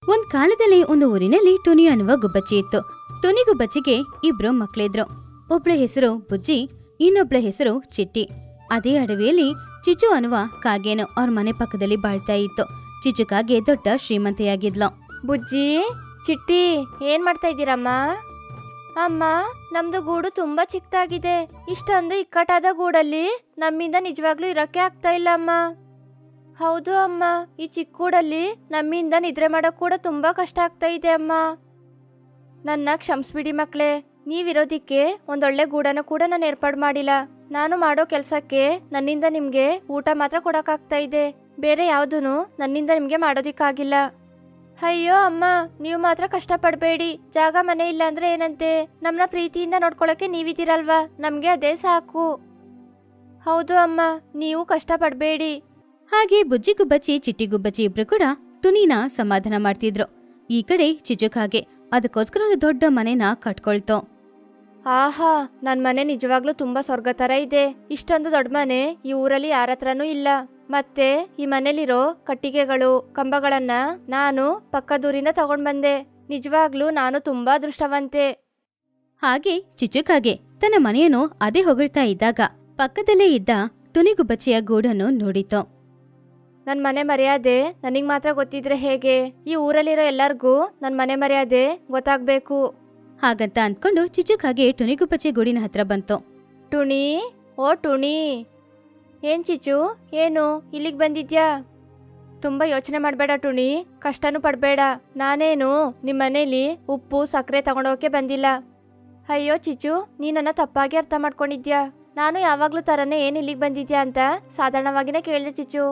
ಒಂದ್ ಕಾಲದಲ್ಲಿ ಒಂದು ಊರಿನಲ್ಲಿ ಟುನಿ ಅನ್ನುವ ಗುಬ್ಬಚ್ಚಿ ಇತ್ತು ಟುನಿ ಗುಬ್ಬಚ್ಚಿಗೆ ಇಬ್ರು ಮಕ್ಳಿದ್ರು ಒಬ್ಳ ಹೆಸರು ಬುಜ್ಜಿ ಇನ್ನೊಬ್ಳ ಹೆಸರು ಚಿಟ್ಟಿ ಅದೇ ಅಡವಿಯಲ್ಲಿ ಚಿಚು ಅನ್ನುವ ಕಾಗೇನು ಅವ್ರ ಮನೆ ಪಕ್ಕದಲ್ಲಿ ಬಾಳ್ತಾ ಇತ್ತು ಚಿಚು ಕಾಗೆ ದೊಡ್ಡ ಶ್ರೀಮಂತೆಯಾಗಿದ್ಲು ಬುಜ್ಜಿ ಚಿಟ್ಟಿ ಏನ್ ಮಾಡ್ತಾ ಇದ್ದೀರಮ್ಮ ಅಮ್ಮ ನಮ್ದು ಗೂಡು ತುಂಬಾ ಚಿಕ್ಕದಾಗಿದೆ ಇಷ್ಟೊಂದು ಇಕ್ಕಟ್ಟಾದ ಗೂಡಲ್ಲಿ ನಮ್ಮಿಂದ ನಿಜವಾಗ್ಲೂ ಇರಕ್ಕೆ ಆಗ್ತಾ ಇಲ್ಲ ಅಮ್ಮ ಹೌದು ಅಮ್ಮ ಈ ಚಿಕ್ಕ ಗೂಡಲ್ಲಿ ನಮ್ಮಿಂದ ನಿದ್ರೆ ಮಾಡೋಕ್ ಕೂಡ ತುಂಬಾ ಕಷ್ಟ ಆಗ್ತಾ ಇದೆ ಅಮ್ಮ ನನ್ನ ಕ್ಷಮಿಸ್ಬಿಡಿ ಮಕ್ಳೇ ನೀವಿರೋದಿಕ್ಕೆ ಒಂದೊಳ್ಳೆ ಗೂಡನ ಕೂಡ ನಾನು ಏರ್ಪಾಡು ಮಾಡಿಲ್ಲ ನಾನು ಮಾಡೋ ಕೆಲಸಕ್ಕೆ ನನ್ನಿಂದ ನಿಮ್ಗೆ ಊಟ ಮಾತ್ರ ಕೊಡಕ್ಕಾಗ್ತಾ ಇದೆ ಬೇರೆ ಯಾವುದೂ ನನ್ನಿಂದ ನಿಮ್ಗೆ ಮಾಡೋದಿಕ್ಕಾಗಿಲ್ಲ ಅಯ್ಯೋ ಅಮ್ಮ ನೀವು ಮಾತ್ರ ಕಷ್ಟಪಡಬೇಡಿ ಜಾಗ ಮನೆ ಇಲ್ಲ ಅಂದ್ರೆ ಏನಂತೆ ನಮ್ಮನ್ನ ಪ್ರೀತಿಯಿಂದ ನೋಡ್ಕೊಳಕ್ಕೆ ನೀವಿದ್ದೀರಲ್ವಾ ನಮ್ಗೆ ಅದೇ ಸಾಕು ಹೌದು ಅಮ್ಮ ನೀವು ಕಷ್ಟಪಡಬೇಡಿ ಹಾಗೆ ಬುಜ್ಜಿ ಗುಬ್ಬಚ್ಚಿ ಚಿಟ್ಟಿ ಗುಬ್ಬಚ್ಚಿ ಇಬ್ರು ಕೂಡ ಟುನಿನ ಸಮಾಧಾನ ಮಾಡ್ತಿದ್ರು ಈ ಕಡೆ ಚಿಚು ಕಾಗೆ ಅದಕ್ಕೋಸ್ಕರ ಒಂದು ದೊಡ್ಡ ಮನೆನ ಕಟ್ಕೊಳ್ತು ಆಹಾ ನನ್ ಮನೆ ನಿಜವಾಗ್ಲೂ ತುಂಬಾ ಸ್ವರ್ಗ ತರ ಇದೆ ಇಷ್ಟೊಂದು ದೊಡ್ಡ ಮನೆ ಈ ಊರಲ್ಲಿ ಯಾರ ಹತ್ರನೂ ಇಲ್ಲ ಮತ್ತೆ ಈ ಮನೇಲಿರೋ ಕಟ್ಟಿಗೆಗಳು ಕಂಬಗಳನ್ನ ನಾನು ಪಕ್ಕದೂರಿಂದ ತಗೊಂಡ್ ಬಂದೆ ನಿಜವಾಗ್ಲೂ ನಾನು ತುಂಬಾ ಅದೃಷ್ಟವಂತೆ ಹಾಗೆ ಚಿಚುಕಾಗೆ ತನ್ನ ಮನೆಯನ್ನು ಅದೇ ಹೊಗಳ್ತಾ ಇದ್ದಾಗ ಪಕ್ಕದಲ್ಲೇ ಇದ್ದ ತುನಿಗುಬ್ಬಚ್ಚಿಯ ಗೂಡನ್ನು ನೋಡಿತು ನನ್ ಮನೆ ಮರ್ಯಾದೆ ನನಗ್ ಮಾತ್ರ ಗೊತ್ತಿದ್ರೆ ಹೇಗೆ ಈ ಊರಲ್ಲಿರೋ ಎಲ್ಲರಿಗೂ ನನ್ ಮನೆ ಮರ್ಯಾದೆ ಗೊತ್ತಾಗ್ಬೇಕು ಹಾಗಂತ ಅಂದ್ಕೊಂಡು ಚಿಚುಕಾಗೆ ಟುನಿಗುಬ್ಬಚ್ಚಿ ಗೂಡಿನ ಹತ್ರ ಬಂತು ಟುಣಿ ಓ ಟುಣಿ ಏನ್ ಚಿಚು ಏನು ಇಲ್ಲಿಗೆ ಬಂದಿದ್ಯಾ ತುಂಬಾ ಯೋಚನೆ ಮಾಡಬೇಡ ಟುಣಿ ಕಷ್ಟನೂ ಪಡಬೇಡ ನಾನೇನು ನಿಮ್ಮ ಮನೇಲಿ ಉಪ್ಪು ಸಕ್ಕರೆ ತಗೊಂಡೋಕೆ ಬಂದಿಲ್ಲ ಅಯ್ಯೋ ಚಿಚು ನೀ ನನ್ನ ತಪ್ಪಾಗಿ ಅರ್ಥ ಮಾಡ್ಕೊಂಡಿದ್ಯಾ ನಾನು ಯಾವಾಗ್ಲೂ ತರನೇ ಏನ್ ಇಲ್ಲಿಗೆ ಬಂದಿದ್ಯಾ ಅಂತ ಸಾಧಾರಣವಾಗಿನೇ ಕೇಳಿದೆ ಚಿಚು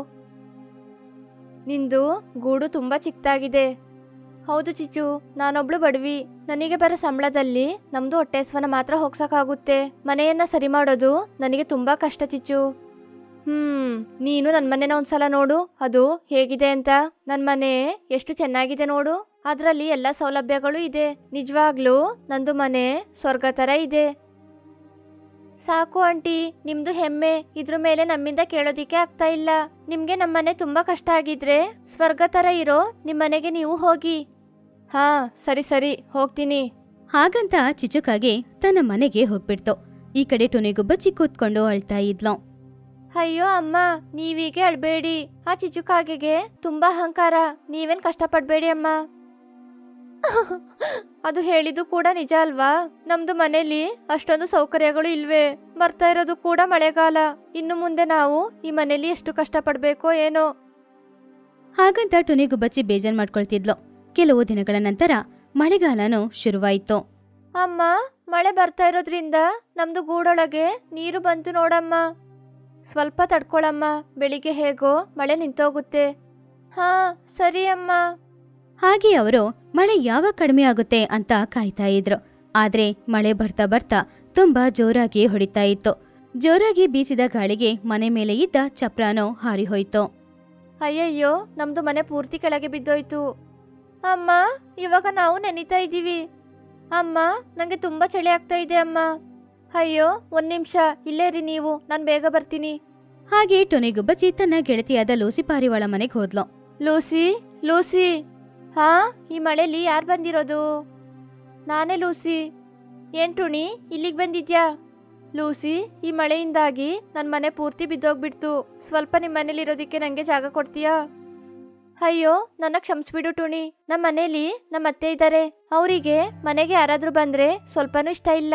ನಿಂದು ಗೂಡು ತುಂಬಾ ಚಿಕ್ಕದಾಗಿದೆ ಹೌದು ಚಿಚು ನಾನೊಬ್ಳು ಬಡವಿ ನನಗೆ ಬರೋ ಸಂಬಳದಲ್ಲಿ ನಮ್ದು ಹೊಟ್ಟೆಸ್ವನ ಮಾತ್ರ ಹೋಗ್ಸಕ್ಕಾಗುತ್ತೆ ಮನೆಯನ್ನ ಸರಿ ಮಾಡೋದು ನನಗೆ ತುಂಬಾ ಕಷ್ಟ ಚಿಚ್ಚು ಹ್ಮ್ ನೀನು ನನ್ನ ಮನೆನ ಒಂದ್ಸಲ ನೋಡು ಅದು ಹೇಗಿದೆ ಅಂತ ನನ್ನ ಮನೆ ಎಷ್ಟು ಚೆನ್ನಾಗಿದೆ ನೋಡು ಅದರಲ್ಲಿ ಎಲ್ಲ ಸೌಲಭ್ಯಗಳು ಇದೆ ನಿಜವಾಗ್ಲೂ ನಂದು ಮನೆ ಸ್ವರ್ಗ ತರ ಇದೆ ಸಾಕು ಆಂಟಿ ನಿಮ್ದು ಹೆಮ್ಮೆ ಇದ್ರ ಮೇಲೆ ನಮ್ಮಿಂದ ಕೇಳೋದಿಕ್ಕೆ ಆಗ್ತಾ ಇಲ್ಲ ನಿಮ್ಗೆ ನಮ್ಮನೆ ತುಂಬಾ ಕಷ್ಟ ಆಗಿದ್ರೆ ಸ್ವರ್ಗ ತರ ಇರೋ ನಿಮ್ಮನೆಗೆ ನೀವು ಹೋಗಿ ಹಾ ಸರಿ ಸರಿ ಹೋಗ್ತೀನಿ ಹಾಗಂತ ಚಿಚುಕಾಗೆ ತನ್ನ ಮನೆಗೆ ಹೋಗ್ಬಿಡ್ತು ಈ ಕಡೆ ಟುನಿಗುಬ್ಬಚ್ಚಿ ಕೂತ್ಕೊಂಡು ಅಳ್ತಾ ಇದ್ಲು ಅಯ್ಯೋ ಅಮ್ಮ ನೀವೀಗೆ ಅಳ್ಬೇಡಿ ಆ ಚಿಚುಕಾಗೆಗೆ ತುಂಬಾ ಅಹಂಕಾರ ನೀವೇನ್ ಕಷ್ಟಪಡ್ಬೇಡಿ ಅಮ್ಮ ಅದು ಹೇಳಿದ್ದು ಕೂಡ ನಿಜ ಅಲ್ವಾ ನಮ್ದು ಮನೇಲಿ ಅಷ್ಟೊಂದು ಸೌಕರ್ಯಗಳು ಇಲ್ವೇ ಬರ್ತಾ ಇರೋದು ಕೂಡ ಮಳೆಗಾಲ ಇನ್ನು ಮುಂದೆ ನಾವು ಈ ಮನೇಲಿ ಎಷ್ಟು ಕಷ್ಟಪಡ್ಬೇಕೋ ಏನೋ ಹಾಗಂತ ಟುನಿಗುಬ್ಬಚ್ಚಿ ಬೇಜಾರ್ ಮಾಡ್ಕೊಳ್ತಿದ್ಲು ಕೆಲವು ದಿನಗಳ ನಂತರ ಮಳೆಗಾಲನೂ ಶುರುವಾಯಿತು ಅಮ್ಮ ಮಳೆ ಬರ್ತಾ ಇರೋದ್ರಿಂದ ನಮ್ದು ಗೂಡೊಳಗೆ ನೀರು ಬಂತು ನೋಡಮ್ಮ ಸ್ವಲ್ಪ ತಡ್ಕೊಳಮ್ಮ ಬೆಳಿಗ್ಗೆ ಹೇಗೋ ಮಳೆ ನಿಂತೋಗುತ್ತೆ ಹಾ ಸರಿ ಅಮ್ಮ ಹಾಗೆ ಅವರು ಮಳೆ ಯಾವಾಗ ಕಡಿಮೆ ಆಗುತ್ತೆ ಅಂತ ಕಾಯ್ತಾ ಇದ್ರು ಆದ್ರೆ ಮಳೆ ಬರ್ತಾ ಬರ್ತಾ ತುಂಬಾ ಜೋರಾಗಿ ಹೊಡಿತಾ ಇತ್ತು ಜೋರಾಗಿ ಬೀಸಿದ ಗಾಳಿಗೆ ಮನೆ ಮೇಲೆ ಇದ್ದ ಚಪ್ರಾನೋ ಹಾರಿ ಹೋಯ್ತು ಅಯ್ಯಯ್ಯೋ ನಮ್ದು ಮನೆ ಪೂರ್ತಿ ಕೆಳಗೆ ಬಿದ್ದೋಯ್ತು ಅಮ್ಮ ಇವಾಗ ನಾವು ನೆನಿತಾ ಇದ್ದೀವಿ ಅಮ್ಮ ನಂಗೆ ತುಂಬಾ ಚಳಿ ಆಗ್ತಾ ಇದೆ ಅಮ್ಮ ಅಯ್ಯೋ ಒಂದ್ ನಿಮಿಷ ಇಲ್ಲೇ ರೀ ನೀವು ನಾನು ಬೇಗ ಬರ್ತೀನಿ ಹಾಗೆ ಟೊನೆಗುಬ್ಬಚ್ಚಿ ತನ್ನ ಗೆಳತಿಯಾದ ಲೂಸಿ ಪಾರಿವಾಳ ಮನೆಗೆ ಹೋದ್ಲು ಲೂಸಿ ಲೂಸಿ ಹಾ ಈ ಮಳೆಲಿ ಯಾರು ಬಂದಿರೋದು ನಾನೇ ಲೂಸಿ ಏನ್ ಟುಣಿ ಇಲ್ಲಿಗೆ ಬಂದಿದ್ಯಾ ಲೂಸಿ ಈ ಮಳೆಯಿಂದಾಗಿ ನನ್ನ ಮನೆ ಪೂರ್ತಿ ಬಿದ್ದೋಗ್ಬಿಡ್ತು ಸ್ವಲ್ಪ ನಿಮ್ಮ ಮನೇಲಿ ಇರೋದಕ್ಕೆ ನನಗೆ ಜಾಗ ಕೊಡ್ತೀಯಾ ಅಯ್ಯೋ ನನ್ನ ಕ್ಷಮಿಸ್ಬಿಡು ಟುಣಿ ನಮ್ಮ ಮನೇಲಿ ನಮ್ಮ ಅತ್ತೆ ಇದ್ದಾರೆ ಅವರಿಗೆ ಮನೆಗೆ ಯಾರಾದ್ರೂ ಬಂದ್ರೆ ಸ್ವಲ್ಪನೂ ಇಷ್ಟ ಇಲ್ಲ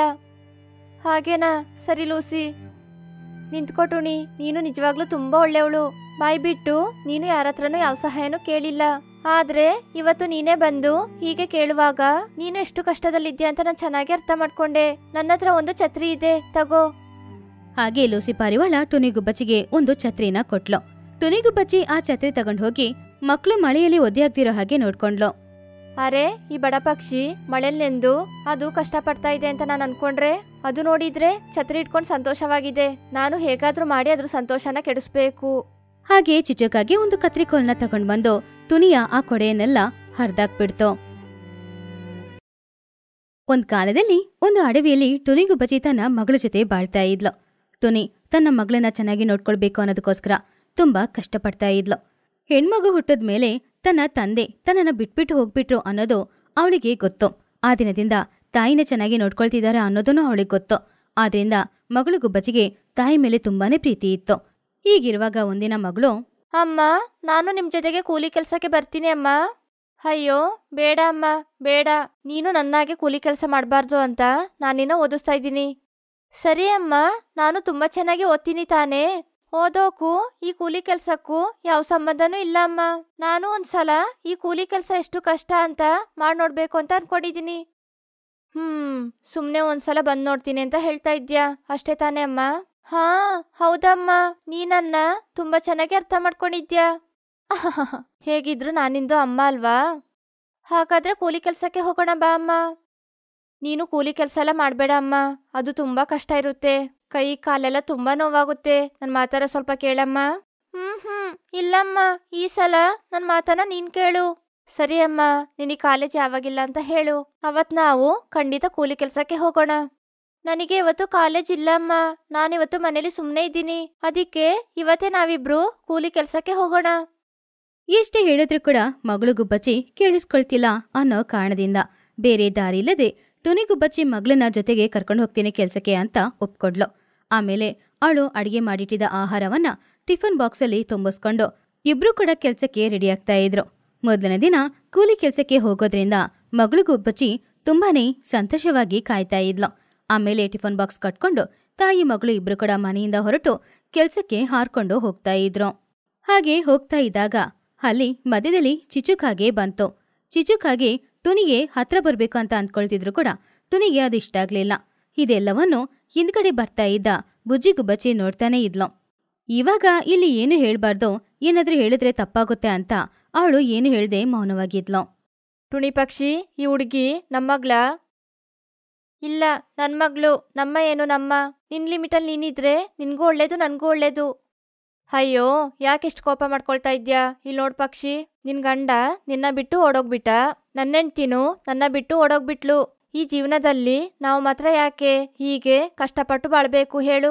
ಹಾಗೇನಾ ಸರಿ ಲೂಸಿ ನಿಂತ್ಕೋ ಟುಣಿ ನೀನು ನಿಜವಾಗ್ಲೂ ತುಂಬಾ ಒಳ್ಳೆಯವಳು ಬಾಯ್ ಬಿಟ್ಟು ನೀನು ಯಾರ ಹತ್ರನೂ ಯಾವ ಸಹಾಯನೂ ಕೇಳಿಲ್ಲ ಆದ್ರೆ ಇವತ್ತು ನೀನೇ ಬಂದು ಹೀಗೆ ಕೇಳುವಾಗ ನೀನು ಎಷ್ಟು ಕಷ್ಟದಲ್ಲಿದ್ಯಾ ಅಂತ ನಾನು ಚೆನ್ನಾಗಿ ಅರ್ಥ ಮಾಡ್ಕೊಂಡೆ ನನ್ನ ಹತ್ರ ಒಂದು ಛತ್ರಿ ಇದೆ ತಗೋ ಹಾಗೆ ಲೂಸಿ ಪಾರಿವಾಳ ಟುನಿಗುಬ್ಬಚ್ಚಿಗೆ ಒಂದು ಛತ್ರಿನ ಕೊಟ್ಲು ಟುನಿಗುಬ್ಬಚ್ಚಿ ಆ ಛತ್ರಿ ತಗೊಂಡ್ ಹೋಗಿ ಮಕ್ಳು ಮಳೆಯಲ್ಲಿ ಒದ್ದೆಯಾಗ್ದಿರೋ ಹಾಗೆ ನೋಡ್ಕೊಂಡ್ಲು ಅರೆ ಈ ಬಡ ಪಕ್ಷಿ ಮಳೆಲ್ನೆಂದು ಅದು ಕಷ್ಟಪಡ್ತಾ ಇದೆ ಅಂತ ನಾನು ಅನ್ಕೊಂಡ್ರೆ ಅದು ನೋಡಿದ್ರೆ ಛತ್ರಿ ಇಟ್ಕೊಂಡು ಸಂತೋಷವಾಗಿದೆ ನಾನು ಹೇಗಾದ್ರೂ ಮಾಡಿ ಅದ್ರ ಸಂತೋಷನ ಕೆಡಿಸ್ಬೇಕು ಹಾಗೆ ಚಿಚುಕಾಗೆ ಒಂದು ಕತ್ರಿಕೋಲ್ನ ತಗೊಂಡ್ ಬಂದು ತುನಿಯ ಆ ಕೊಡೆಯನ್ನೆಲ್ಲ ಹರ್ದಾಕ್ಬಿಡ್ತು ಒಂದ್ ಕಾಲದಲ್ಲಿ ಒಂದು ಅಡವಿಯಲ್ಲಿ ಟುನಿಗುಬ್ಬಚ್ಚಿ ತನ್ನ ಮಗಳ ಜೊತೆ ಬಾಳ್ತಾ ಇದ್ಲು ಟುನಿ ತನ್ನ ಮಗಳನ್ನ ಚೆನ್ನಾಗಿ ನೋಡ್ಕೊಳ್ಬೇಕು ಅನ್ನೋದಕ್ಕೋಸ್ಕರ ತುಂಬಾ ಕಷ್ಟಪಡ್ತಾ ಇದ್ಲು ಹೆಣ್ಮಗು ಹುಟ್ಟಿದ್ಮೇಲೆ ತನ್ನ ತಂದೆ ತನ್ನನ್ನ ಬಿಟ್ಬಿಟ್ಟು ಹೋಗ್ಬಿಟ್ರು ಅನ್ನೋದು ಅವಳಿಗೆ ಗೊತ್ತು ಆ ದಿನದಿಂದ ತಾಯಿನ ಚೆನ್ನಾಗಿ ನೋಡ್ಕೊಳ್ತಿದ್ದಾರೆ ಅನ್ನೋದನ್ನು ಅವಳಿಗೆ ಗೊತ್ತು ಆದ್ರಿಂದ ಮಗಳು ಗುಬ್ಬಚ್ಚಿಗೆ ತಾಯಿ ಮೇಲೆ ತುಂಬಾನೇ ಪ್ರೀತಿ ಇತ್ತು ಹೀಗಿರುವಾಗ ಒಂದಿನ ಮಗಳು ಅಮ್ಮ ನಾನು ನಿಮ್ ಜೊತೆಗೆ ಕೂಲಿ ಕೆಲ್ಸಕ್ಕೆ ಬರ್ತೀನಿ ಅಮ್ಮ ಅಯ್ಯೋ ಬೇಡ ಅಮ್ಮ ಬೇಡ ನೀನು ನನ್ನಾಗೆ ಕೂಲಿ ಕೆಲಸ ಮಾಡಬಾರ್ದು ಅಂತ ನಾನಿನ್ನ ಓದಿಸ್ತಾ ಇದ್ದೀನಿ ಸರಿ ಅಮ್ಮ ನಾನು ತುಂಬಾ ಚೆನ್ನಾಗಿ ಓದ್ತೀನಿ ತಾನೇ ಓದೋಕು ಈ ಕೂಲಿ ಕೆಲ್ಸಕ್ಕೂ ಯಾವ ಸಂಬಂಧನೂ ಇಲ್ಲ ಅಮ್ಮ ನಾನು ಒಂದ್ಸಲ ಈ ಕೂಲಿ ಕೆಲಸ ಎಷ್ಟು ಕಷ್ಟ ಅಂತ ಮಾಡಿ ನೋಡ್ಬೇಕು ಅಂತ ಅನ್ಕೊಂಡಿದೀನಿ ಹ್ಮ್ ಸುಮ್ನೆ ಒಂದ್ಸಲ ಬಂದ್ ನೋಡ್ತೀನಿ ಅಂತ ಹೇಳ್ತಾ ಇದ್ಯಾ ಅಷ್ಟೇ ತಾನೇ ಅಮ್ಮ ಹಾ ಹೌದಮ್ಮ ನೀನನ್ನ ತುಂಬಾ ಚೆನ್ನಾಗಿ ಅರ್ಥ ಮಾಡ್ಕೊಂಡಿದ್ಯಾ ಹೇಗಿದ್ರು ನಾನಿಂದು ಅಮ್ಮ ಅಲ್ವಾ ಹಾಗಾದ್ರೆ ಕೂಲಿ ಕೆಲ್ಸಕ್ಕೆ ಹೋಗೋಣ ಬಾ ಅಮ್ಮ ನೀನು ಕೂಲಿ ಕೆಲಸ ಎಲ್ಲ ಮಾಡಬೇಡ ಅಮ್ಮ ಅದು ತುಂಬಾ ಕಷ್ಟ ಇರುತ್ತೆ ಕೈ ಕಾಲೆಲ್ಲ ತುಂಬಾ ನೋವಾಗುತ್ತೆ ನನ್ನ ಮಾತಾರ ಸ್ವಲ್ಪ ಕೇಳಮ್ಮ ಹ್ಮ್ ಹ್ಮ್ ಇಲ್ಲಮ್ಮ ಈ ಸಲ ನನ್ನ ಮಾತನ್ನ ನೀನ್ ಕೇಳು ಸರಿ ಅಮ್ಮ ನಿನಗೆ ಕಾಲೇಜ್ ಯಾವಾಗಿಲ್ಲ ಅಂತ ಹೇಳು ಅವತ್ ನಾವು ಖಂಡಿತ ಕೂಲಿ ಕೆಲ್ಸಕ್ಕೆ ಹೋಗೋಣ ನನಗೆ ಇವತ್ತು ಕಾಲೇಜ್ ಇಲ್ಲಮ್ಮ ನಾನಿವತ್ತು ಮನೇಲಿ ಸುಮ್ಮನೆ ಇದ್ದೀನಿ ಅದಕ್ಕೆ ಇವತ್ತೇ ನಾವಿಬ್ರು ಕೂಲಿ ಕೆಲ್ಸಕ್ಕೆ ಹೋಗೋಣ ಎಷ್ಟೇ ಹೇಳಿದ್ರೂ ಕೂಡ ಮಗಳು ಗುಬ್ಬಚ್ಚಿ ಕೇಳಿಸ್ಕೊಳ್ತಿಲ್ಲ ಅನ್ನೋ ಕಾರಣದಿಂದ ಬೇರೆ ದಾರಿ ಇಲ್ಲದೆ ಟುನಿ ಗುಬ್ಬಚ್ಚಿ ಮಗಳನ್ನ ಜೊತೆಗೆ ಕರ್ಕೊಂಡು ಹೋಗ್ತೀನಿ ಕೆಲ್ಸಕ್ಕೆ ಅಂತ ಒಪ್ಕೊಡ್ಲು ಆಮೇಲೆ ಅವಳು ಅಡಿಗೆ ಮಾಡಿಟ್ಟಿದ್ದ ಆಹಾರವನ್ನ ಟಿಫನ್ ಬಾಕ್ಸಲ್ಲಿ ತುಂಬಿಸ್ಕೊಂಡು ಇಬ್ರು ಕೂಡ ಕೆಲ್ಸಕ್ಕೆ ರೆಡಿ ಆಗ್ತಾ ಇದ್ರು ಮೊದಲನೇ ದಿನ ಕೂಲಿ ಕೆಲ್ಸಕ್ಕೆ ಹೋಗೋದ್ರಿಂದ ಮಗಳು ಗುಬ್ಬಚ್ಚಿ ತುಂಬಾನೇ ಸಂತೋಷವಾಗಿ ಕಾಯ್ತಾ ಇದ್ಲು ಆಮೇಲೆ ಟಿಫನ್ ಬಾಕ್ಸ್ ಕಟ್ಕೊಂಡು ತಾಯಿ ಮಗಳು ಇಬ್ರು ಕೂಡ ಮನೆಯಿಂದ ಹೊರಟು ಕೆಲ್ಸಕ್ಕೆ ಹಾರ್ಕೊಂಡು ಹೋಗ್ತಾ ಇದ್ರು ಹಾಗೆ ಹೋಗ್ತಾ ಇದ್ದಾಗ ಅಲ್ಲಿ ಮಧ್ಯದಲ್ಲಿ ಚಿಚುಕಾಗೆ ಬಂತು ಚಿಚುಕಾಗೆ ಟುನಿಗೆ ಹತ್ರ ಬರ್ಬೇಕು ಅಂತ ಅಂದ್ಕೊಳ್ತಿದ್ರು ಕೂಡ ಟುನಿಗೆ ಅದು ಇಷ್ಟ ಆಗ್ಲಿಲ್ಲ ಇದೆಲ್ಲವನ್ನು ಹಿಂದ್ಗಡೆ ಬರ್ತಾ ಇದ್ದ ಬುಜ್ಜಿ ಗುಬ್ಬಚ್ಚಿ ನೋಡ್ತಾನೆ ಇದ್ಲು ಇವಾಗ ಇಲ್ಲಿ ಏನು ಹೇಳ್ಬಾರ್ದು ಏನಾದ್ರೂ ಹೇಳಿದ್ರೆ ತಪ್ಪಾಗುತ್ತೆ ಅಂತ ಅವಳು ಏನು ಹೇಳ್ದೆ ಮೌನವಾಗಿದ್ಲು ಟುಣಿ ಪಕ್ಷಿ ಈ ಹುಡುಗಿ ನಮ್ಮಗ್ಳ ಇಲ್ಲ ನನ್ನ ಮಗಳು ನಮ್ಮ ಏನು ನಮ್ಮ ನಿನ್ ಲಿಮಿಟಲ್ಲಿ ನೀನಿದ್ರೆ ನಿನ್ಗೂ ಒಳ್ಳೇದು ನನ್ಗೂ ಒಳ್ಳೇದು ಅಯ್ಯೋ ಯಾಕೆಷ್ಟು ಕೋಪ ಮಾಡ್ಕೊಳ್ತಾ ಇದ್ಯಾ ಇಲ್ಲಿ ನೋಡ್ ಪಕ್ಷಿ ನಿನ್ ಗಂಡ ನಿನ್ನ ಬಿಟ್ಟು ಓಡೋಗ್ಬಿಟ್ಟ ನನ್ನೆಂಡ್ತಿನು ನನ್ನ ಬಿಟ್ಟು ಓಡೋಗ್ಬಿಟ್ಲು ಈ ಜೀವನದಲ್ಲಿ ನಾವು ಮಾತ್ರ ಯಾಕೆ ಹೀಗೆ ಕಷ್ಟಪಟ್ಟು ಬಾಳ್ಬೇಕು ಹೇಳು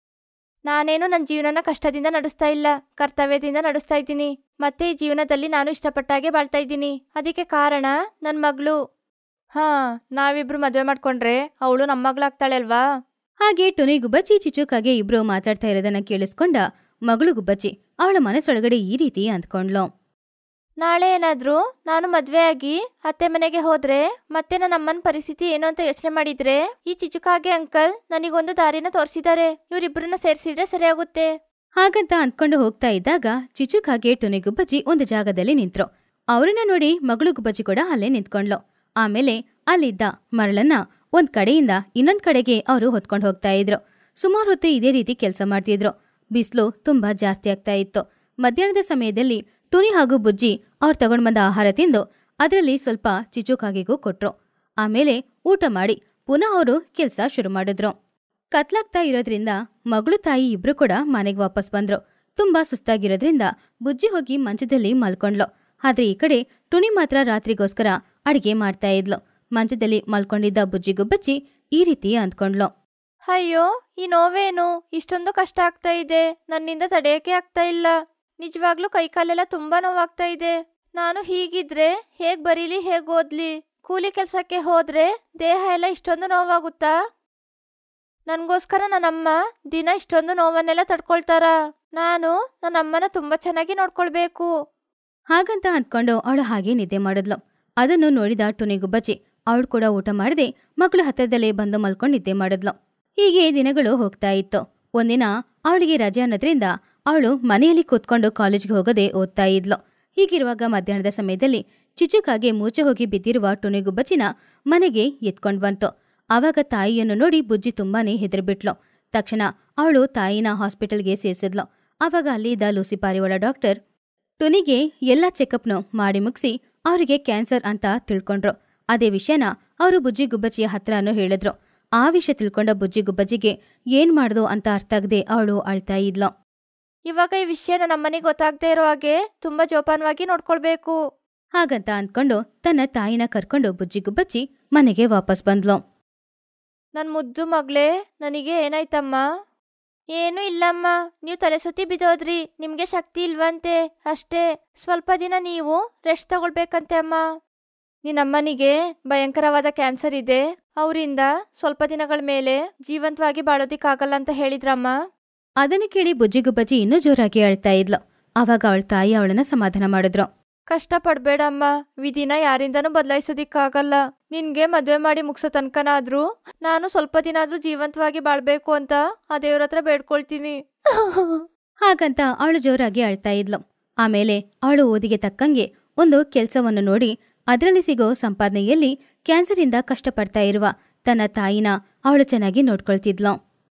ನಾನೇನು ನನ್ನ ಜೀವನನ ಕಷ್ಟದಿಂದ ನಡೆಸ್ತಾ ಇಲ್ಲ ಕರ್ತವ್ಯದಿಂದ ನಡೆಸ್ತಾ ಇದ್ದೀನಿ ಮತ್ತೆ ಈ ಜೀವನದಲ್ಲಿ ನಾನು ಇಷ್ಟಪಟ್ಟಾಗೆ ಬಾಳ್ತಾ ಇದ್ದೀನಿ ಅದಕ್ಕೆ ಕಾರಣ ನನ್ನ ಮಗಳು ಹಾ ನಾವಿಬ್ರು ಮದ್ವೆ ಮಾಡ್ಕೊಂಡ್ರೆ ಅವಳು ನಮ್ಮ ಮಗಳಾಗ್ತಾಳೆ ಅಲ್ವಾ ಹಾಗೆ ಟುನಿ ಗುಬ್ಬಚ್ಚಿ ಚಿಚುಕಾಗೆ ಇಬ್ರು ಮಾತಾಡ್ತಾ ಇರೋದನ್ನ ಕೇಳಿಸ್ಕೊಂಡ ಮಗಳು ಗುಬ್ಬಚ್ಚಿ ಅವಳ ಮನಸ್ಸೊಳಗಡೆ ಈ ರೀತಿ ಅಂದ್ಕೊಂಡ್ಲು ನಾಳೆ ಏನಾದ್ರೂ ನಾನು ಮದ್ವೆ ಆಗಿ ಅತ್ತೆ ಮನೆಗೆ ಹೋದ್ರೆ ಮತ್ತೆ ನನ್ನ ಅಮ್ಮನ ಪರಿಸ್ಥಿತಿ ಏನು ಅಂತ ಯೋಚನೆ ಮಾಡಿದ್ರೆ ಈ ಚಿಚುಕಾಗೆ ಅಂಕಲ್ ನನಗೊಂದು ದಾರಿನ ತೋರಿಸಿದ್ದಾರೆ ಇವರಿಬ್ಬರನ್ನ ಸೇರಿಸಿದ್ರೆ ಸರಿಯಾಗುತ್ತೆ ಹಾಗಂತ ಅಂದ್ಕೊಂಡು ಹೋಗ್ತಾ ಇದ್ದಾಗ ಚಿಚುಕಾಗೆ ಟುನಿ ಗುಬ್ಬಚ್ಚಿ ಒಂದು ಜಾಗದಲ್ಲಿ ನಿಂತ್ರು ಅವ್ರನ್ನ ನೋಡಿ ಮಗಳು ಗುಬ್ಬಚ್ಚಿ ಕೂಡ ಅಲ್ಲೇ ನಿಂತ್ಕೊಂಡ್ಲು ಆಮೇಲೆ ಅಲ್ಲಿದ್ದ ಮರಳನ್ನ ಒಂದ್ ಕಡೆಯಿಂದ ಇನ್ನೊಂದ್ ಕಡೆಗೆ ಅವರು ಹೊತ್ಕೊಂಡು ಹೋಗ್ತಾ ಇದ್ರು ಸುಮಾರು ಹೊತ್ತು ಇದೇ ರೀತಿ ಕೆಲಸ ಮಾಡ್ತಿದ್ರು ಬಿಸಿಲು ತುಂಬಾ ಜಾಸ್ತಿ ಆಗ್ತಾ ಇತ್ತು ಮಧ್ಯಾಹ್ನದ ಸಮಯದಲ್ಲಿ ಟುನಿ ಹಾಗೂ ಬುಜ್ಜಿ ಅವ್ರು ತಗೊಂಡ್ ಬಂದ ಆಹಾರ ತಿಂದು ಅದರಲ್ಲಿ ಸ್ವಲ್ಪ ಚಿಚುಕಾಗಿಗೂ ಕೊಟ್ರು ಆಮೇಲೆ ಊಟ ಮಾಡಿ ಪುನಃ ಅವರು ಕೆಲಸ ಶುರು ಮಾಡಿದ್ರು ಕತ್ಲಾಗ್ತಾ ಇರೋದ್ರಿಂದ ಮಗಳು ತಾಯಿ ಇಬ್ರು ಕೂಡ ಮನೆಗೆ ವಾಪಸ್ ಬಂದ್ರು ತುಂಬಾ ಸುಸ್ತಾಗಿರೋದ್ರಿಂದ ಬುಜ್ಜಿ ಹೋಗಿ ಮಂಚದಲ್ಲಿ ಮಲ್ಕೊಂಡ್ಲು ಆದ್ರೆ ಈ ಕಡೆ ಟುನಿ ಮಾತ್ರ ರಾತ್ರಿಗೋಸ್ಕರ ಅಡಿಗೆ ಮಾಡ್ತಾ ಇದ್ಲು ಮಂಚದಲ್ಲಿ ಮಲ್ಕೊಂಡಿದ್ದ ಬುಜ್ಜಿ ಗುಬ್ಬಚ್ಚಿ ಈ ರೀತಿ ಅಂದ್ಕೊಂಡ್ಲು ಅಯ್ಯೋ ಈ ನೋವೇನು ಇಷ್ಟೊಂದು ಕಷ್ಟ ಆಗ್ತಾ ಇದೆ ನನ್ನಿಂದ ತಡೆಯೋಕೆ ಆಗ್ತಾ ಇಲ್ಲ ನಿಜವಾಗ್ಲೂ ಕೈಕಾಲೆಲ್ಲ ತುಂಬಾ ನೋವಾಗ್ತಾ ಇದೆ ನಾನು ಹೀಗಿದ್ರೆ ಹೇಗ್ ಬರೀಲಿ ಹೇಗ್ ಓದ್ಲಿ ಕೂಲಿ ಕೆಲ್ಸಕ್ಕೆ ಹೋದ್ರೆ ದೇಹ ಎಲ್ಲ ಇಷ್ಟೊಂದು ನೋವಾಗುತ್ತಾ ನನ್ಗೋಸ್ಕರ ನನ್ನಮ್ಮ ದಿನ ಇಷ್ಟೊಂದು ನೋವನ್ನೆಲ್ಲ ತಡ್ಕೊಳ್ತಾರ ನಾನು ನನ್ನಮ್ಮನ ತುಂಬಾ ಚೆನ್ನಾಗಿ ನೋಡ್ಕೊಳ್ಬೇಕು ಹಾಗಂತ ಅಂದ್ಕೊಂಡು ಅವಳು ಹಾಗೆ ನಿದ್ದೆ ಮಾಡಿದ್ಲು ಅದನ್ನು ನೋಡಿದ ಟುನಿ ಗುಬ್ಬಚ್ಚಿ ಅವಳು ಕೂಡ ಊಟ ಮಾಡದೆ ಮಗಳು ಹತ್ತಿರದಲ್ಲೇ ಬಂದು ಮಲ್ಕೊಂಡು ನಿದ್ದೆ ಮಾಡಿದ್ಲು ಹೀಗೆ ದಿನಗಳು ಹೋಗ್ತಾ ಇತ್ತು ಒಂದಿನ ಅವಳಿಗೆ ರಜೆ ಅನ್ನೋದ್ರಿಂದ ಅವಳು ಮನೆಯಲ್ಲಿ ಕೂತ್ಕೊಂಡು ಕಾಲೇಜ್ಗೆ ಹೋಗದೆ ಓದ್ತಾ ಇದ್ಲು ಹೀಗಿರುವಾಗ ಮಧ್ಯಾಹ್ನದ ಸಮಯದಲ್ಲಿ ಚಿಚುಕಾಗೆ ಮೂಚೆ ಹೋಗಿ ಬಿದ್ದಿರುವ ಟುನಿ ಗುಬ್ಬಚ್ಚಿನ ಮನೆಗೆ ಎತ್ಕೊಂಡ್ ಬಂತು ಆವಾಗ ತಾಯಿಯನ್ನು ನೋಡಿ ಬುಜ್ಜಿ ತುಂಬಾನೇ ಹೆದರ್ಬಿಟ್ಲು ತಕ್ಷಣ ಅವಳು ತಾಯಿನ ಹಾಸ್ಪಿಟಲ್ಗೆ ಸೇರಿಸಿದ್ಲು ಆವಾಗ ಅಲ್ಲಿದ್ದ ಲೂಸಿ ಪಾರಿವಾಳ ಡಾಕ್ಟರ್ ಟುನಿಗೆ ಎಲ್ಲ ಚೆಕಪ್ನು ಮಾಡಿ ಮುಗಿಸಿ ಅವರಿಗೆ ಕ್ಯಾನ್ಸರ್ ಅಂತ ತಿಳ್ಕೊಂಡ್ರು ಅದೇ ವಿಷಯನ ಅವರು ಬುಜ್ಜಿ ಗುಬ್ಬಚ್ಚಿಯ ಹತ್ರನೂ ಹೇಳಿದ್ರು ಆ ವಿಷಯ ತಿಳ್ಕೊಂಡ ಬುಜ್ಜಿ ಗುಬ್ಬಚ್ಚಿಗೆ ಏನ್ ಮಾಡ್ದು ಅಂತ ಅರ್ಥ ಆಗದೆ ಅವಳು ಅಳ್ತಾ ಇದ್ಲು ಇವಾಗ ಈ ವಿಷಯ ನಮ್ಮನೆಗೆ ಗೊತ್ತಾಗದೇ ಇರೋ ಹಾಗೆ ತುಂಬಾ ಜೋಪಾನವಾಗಿ ನೋಡ್ಕೊಳ್ಬೇಕು ಹಾಗಂತ ಅಂದ್ಕೊಂಡು ತನ್ನ ತಾಯಿನ ಕರ್ಕೊಂಡು ಬುಜ್ಜಿ ಗುಬ್ಬಚ್ಚಿ ಮನೆಗೆ ವಾಪಸ್ ಬಂದ್ಲು ನನ್ ಮುದ್ದು ಮಗಳೇ ನನಗೆ ಏನಾಯ್ತಮ್ಮ ಏನೂ ಇಲ್ಲಮ್ಮ ನೀವು ತಲೆ ಸುತ್ತಿ ಬಿದ್ದೋದ್ರಿ ನಿಮ್ಗೆ ಶಕ್ತಿ ಇಲ್ವಂತೆ ಅಷ್ಟೇ ಸ್ವಲ್ಪ ದಿನ ನೀವು ರೆಸ್ಟ್ ತಗೊಳ್ಬೇಕಂತೆ ಅಮ್ಮ ನಿನ್ನಮ್ಮನಿಗೆ ಭಯಂಕರವಾದ ಕ್ಯಾನ್ಸರ್ ಇದೆ ಅವರಿಂದ ಸ್ವಲ್ಪ ದಿನಗಳ ಮೇಲೆ ಜೀವಂತವಾಗಿ ಬಾಳೋದಿಕ್ಕಾಗಲ್ಲ ಅಂತ ಹೇಳಿದ್ರಮ್ಮ ಅದನ್ನು ಕೇಳಿ ಬುಜ್ಜಿ ಗುಬ್ಬಚ್ಚಿ ಇನ್ನೂ ಜೋರಾಗಿ ಅಳ್ತಾ ಇದ್ಲು ಆವಾಗ ಅವಳ ತಾಯಿ ಅವಳನ್ನ ಸಮಾಧಾನ ಮಾಡಿದ್ರು ಕಷ್ಟ ಪಡ್ಬೇಡಮ್ಮ ವಿಧಿನ ಯಾರಿಂದನೂ ಬದಲಾಯಿಸೋದಿಕ್ಕಾಗಲ್ಲ ನಿನ್ಗೆ ಮದುವೆ ಮಾಡಿ ಮುಗಿಸೋ ತನಕನಾದ್ರೂ ನಾನು ಸ್ವಲ್ಪ ದಿನ ಆದ್ರೂ ಜೀವಂತವಾಗಿ ಬಾಳ್ಬೇಕು ಅಂತ ಆ ದೇವ್ರ ಹತ್ರ ಬೇಡ್ಕೊಳ್ತೀನಿ ಹಾಗಂತ ಅವಳು ಜೋರಾಗಿ ಅಳ್ತಾ ಇದ್ಲು ಆಮೇಲೆ ಅವಳು ಓದಿಗೆ ತಕ್ಕಂಗೆ ಒಂದು ಕೆಲ್ಸವನ್ನು ನೋಡಿ ಅದರಲ್ಲಿ ಸಿಗೋ ಸಂಪಾದನೆಯಲ್ಲಿ ಕ್ಯಾನ್ಸರಿಂದ ಕಷ್ಟಪಡ್ತಾ ಇರುವ ತನ್ನ ತಾಯಿನ ಅವಳು ಚೆನ್ನಾಗಿ ನೋಡ್ಕೊಳ್ತಿದ್ಲು